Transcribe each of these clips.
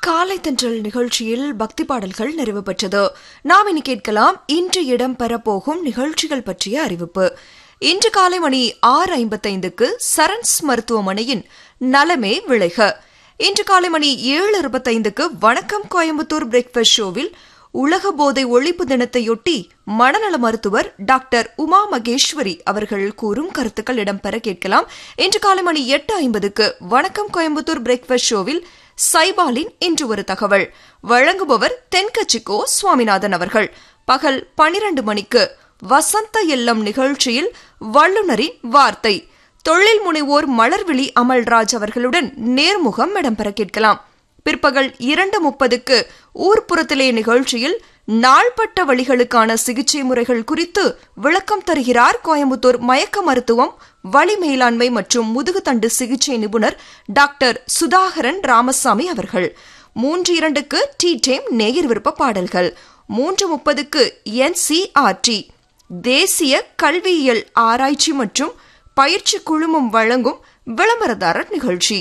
காலை தென்றல் நிகழ்ச்சியில் பக்தி பாடல்கள் நிறைவு பெற்றது நாம் இனி கேட்கலாம் இன்று இடம்பெறப் போகும் நிகழ்ச்சிகள் பற்றிய அறிவிப்பு இன்று காலை மணி ஆறு ஐம்பத்தைந்துக்கு சரண்ஸ் மருத்துவமனையின் நலமே விளைக இன்று காலை மணி ஏழு இருபத்தைந்துக்கு வணக்கம் கோயம்புத்தூர் பிரேக்ஃபாஸ்ட் ஷோவில் உலக போதை ஒழிப்பு தினத்தையொட்டி மனநல மருத்துவர் டாக்டர் உமா மகேஸ்வரி அவர்கள் கூறும் கருத்துக்கள் இடம்பெற கேட்கலாம் இன்று காலை மணி எட்டு ஐம்பதுக்கு வணக்கம் கோயம்புத்தூர் பிரேக்ஃபாஸ்ட் ஷோவில் சைபாலின் இன்று ஒரு தகவல் வழங்குபவர் தென்கட்சிக்கோ சுவாமிநாதன் அவர்கள் பகல் பனிரண்டு மணிக்கு வசந்த இல்லம் நிகழ்ச்சியில் வல்லுநரின் வார்த்தை தொழில் முனைவோர் மலர்விழி அமல்ராஜ் அவர்களுடன் நேர்முகம் இடம்பெற கேட்கலாம் பிற்பகல் இரண்டு முப்பதுக்கு ஊர்ப்புறத்திலே நிகழ்ச்சியில் நாள்பட்ட வழிகளுக்கான சிகிச்சை முறைகள் குறித்து விளக்கம் தருகிறார் கோயம்புத்தூர் மயக்க மருத்துவம் வலி மேலாண்மை மற்றும் முதுகுத்தண்டு சிகிச்சை நிபுணர் டாக்டர் சுதாகரன் ராமசாமி அவர்கள் மூன்று இரண்டுக்கு டி டைம் நேயர் விருப்ப பாடல்கள் மூன்று முப்பதுக்கு என்சிஆர்டி தேசிய கல்வியியல் ஆராய்ச்சி மற்றும் பயிற்சி குழுமம் வழங்கும் விளம்பரதாரர் நிகழ்ச்சி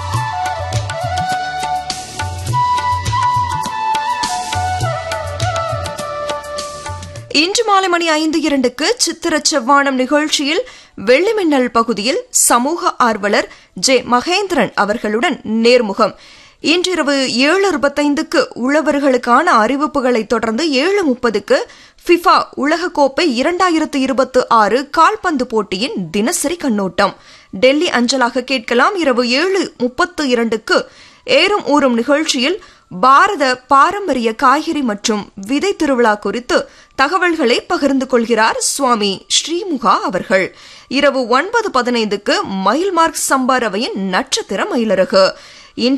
இன்று மாலை மணி ஐந்து இரண்டுக்கு சித்திர செவ்வானம் நிகழ்ச்சியில் வெள்ளிமின்னல் பகுதியில் சமூக ஆர்வலர் ஜே மகேந்திரன் அவர்களுடன் நேர்முகம் இன்றிரவு ஏழு இருபத்தைந்துக்கு உழவர்களுக்கான அறிவிப்புகளை தொடர்ந்து ஏழு முப்பதுக்கு ஃபிஃபா உலகக்கோப்பை இரண்டாயிரத்து இருபத்தி ஆறு கால்பந்து போட்டியின் தினசரி கண்ணோட்டம் டெல்லி அஞ்சலாக கேட்கலாம் இரவு ஏழு முப்பத்து இரண்டுக்கு ஏறும் ஊறும் நிகழ்ச்சியில் பாரத பாரம்பரிய காய்கறி மற்றும் விதை திருவிழா குறித்து தகவல்களை பகிர்ந்து கொள்கிறார் சுவாமி ஸ்ரீமுகா அவர்கள் இரவு ஒன்பது பதினைந்துக்கு மயில்மார்க் சம்பாரவையின் நட்சத்திர மயிலரகு